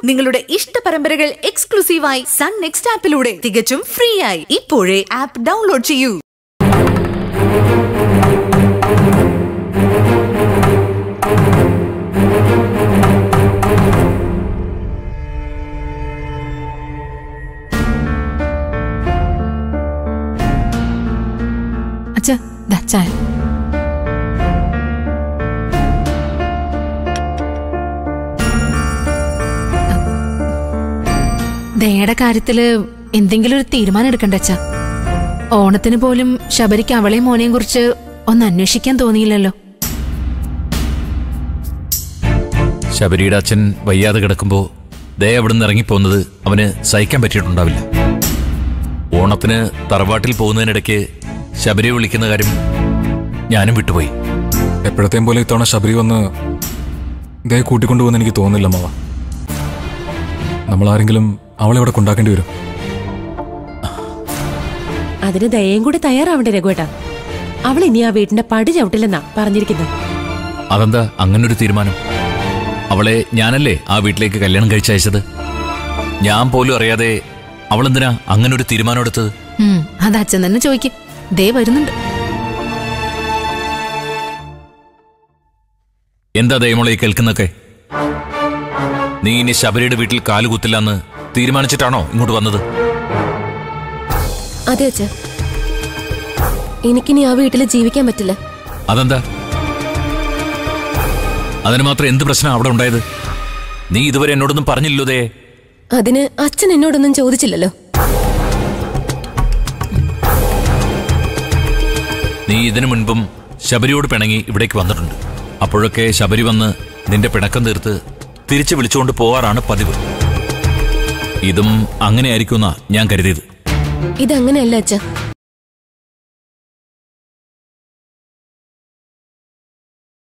നിങ്ങളുടെ ഇഷ്ട പരമ്പരകൾ എക്സ്ക്ലൂസീവായി സൺ നെക്സ്റ്റ് ആപ്പിലൂടെ തികച്ചും ഫ്രീ ആയി ഇപ്പോഴേ ആപ്പ് ഡൗൺലോഡ് ചെയ്യൂ അച്ഛ ദാ ചായ ദയയുടെ കാര്യത്തില് എന്തെങ്കിലും ഒരു തീരുമാനം എടുക്കണ്ട അച്ഛ ഓണത്തിന് പോലും ശബരിക്ക് അവളെയും മോനെയും കുറിച്ച് ഒന്ന് അന്വേഷിക്കാൻ തോന്നിയില്ലല്ലോ ശബരിയുടെ അച്ഛൻ വയ്യാതെ കിടക്കുമ്പോ ദയ അവിടെ നിന്ന് ഇറങ്ങിപ്പോകുന്നത് അവന് സഹിക്കാൻ പറ്റിയിട്ടുണ്ടാവില്ല ഓണത്തിന് തറവാട്ടിൽ പോകുന്നതിനിടയ്ക്ക് ശബരിയെ വിളിക്കുന്ന കാര്യം ഞാനും വിട്ടുപോയി എപ്പോഴത്തെയും പോലെ ഇത്തവണ ശബരി വന്ന് ഇതേ കൂട്ടിക്കൊണ്ടുപോകുന്ന എനിക്ക് തോന്നുന്നില്ല മാവ നമ്മൾ ആരെങ്കിലും അവളെ ഇവിടെ കൊണ്ടാക്കേണ്ടി വരും അതിന് ദയയും കൂടെ തയ്യാറാവണ്ടേ രഘുവേട്ടാ അവൾ ഇനി ആ വീട്ടിന്റെ പടി ചവിട്ടില്ലെന്നാ പറഞ്ഞിരിക്കുന്നത് അതെന്താ അങ്ങനൊരു തീരുമാനം അവളെ ഞാനല്ലേ ആ വീട്ടിലേക്ക് കല്യാണം കഴിച്ചയച്ചത് ഞാൻ പോലും അറിയാതെ അവളെന്തിനാ അങ്ങനൊരു തീരുമാനം എടുത്തത് ഉം, അത് അച്ഛൻ തന്നെ ചോദിക്കും ദേ വരുന്നുണ്ട് എന്താ ദയമോളെ ഈ കേൾക്കുന്നൊക്കെ നീ ഇനി ശബരിയുടെ വീട്ടിൽ കാലുകുത്തില്ലെന്ന് തീരുമാനിച്ചിട്ടാണോ ഇങ്ങോട്ട് വന്നത് അതെ അച്ഛ എനിക്കിനി ആ വീട്ടിൽ ജീവിക്കാൻ പറ്റില്ല അതെന്താ അതിന് മാത്രം എന്ത് പ്രശ്നം അവിടെ ഉണ്ടായത് നീ ഇതുവരെ എന്നോടൊന്നും പറഞ്ഞില്ലോ ദേ അതിന് അച്ഛൻ എന്നോടൊന്നും ചോദിച്ചില്ലല്ലോ നീ ഇതിനു മുൻപും ശബരിയോട് പിണങ്ങി ഇവിടേക്ക് വന്നിട്ടുണ്ട് അപ്പോഴൊക്കെ ശബരി വന്ന് നിന്റെ പിണക്കം തീർത്ത് തിരിച്ചു വിളിച്ചുകൊണ്ട് പോവാറാണ് പതിവ് ഇതും അങ്ങനെയായിരിക്കുമെന്നാ ഞാൻ കരുതിയത് ഇതങ്ങനെയല്ല അച്ഛ